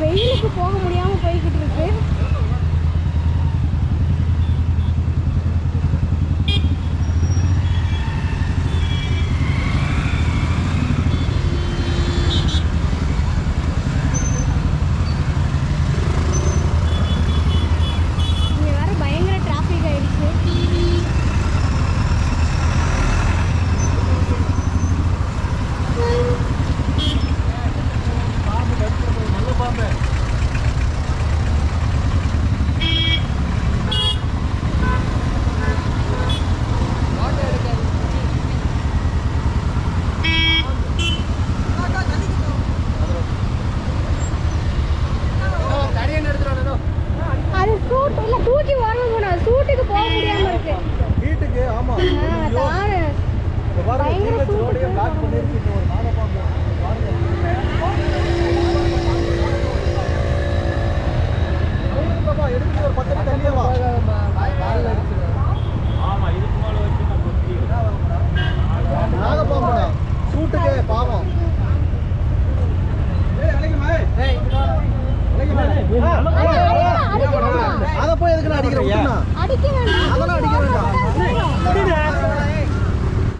வெயிலுக்கு போக முடியாம போய்கிட்டு இருக்கு இங்க வேற பயங்கர டிராஃபிக் ஆயிடுச்சு நல்ல பாம்பு அது சூட் இல்ல தூக்கி வாங்க போனோம் சூட்டுக்கு போக முடியாம இருக்கு வீட்டுக்கு ஆமா ஆ, தாரு இந்த பாருங்க பயங்கர ஜிஹெச் ரோடையே சூப்பர் பிளாக் பண்ணிருக்கு இந்த ஒரு நாகப்பாம்பு பாருங்க பாப்பா, எடுத்துட்டு ஒரு பத்து நிமிஷம் தள்ளியே வா நாகப்பாம்புடா சூட்டுக்கு பாவம் அடிக்க வேண்டாம், அடிக்க வேண்டாம். அதை போய் எதுக்கு அடிக்கிற விட்டுனா அடிக்க வேண்டாம் அதெல்லாம் அடிக்க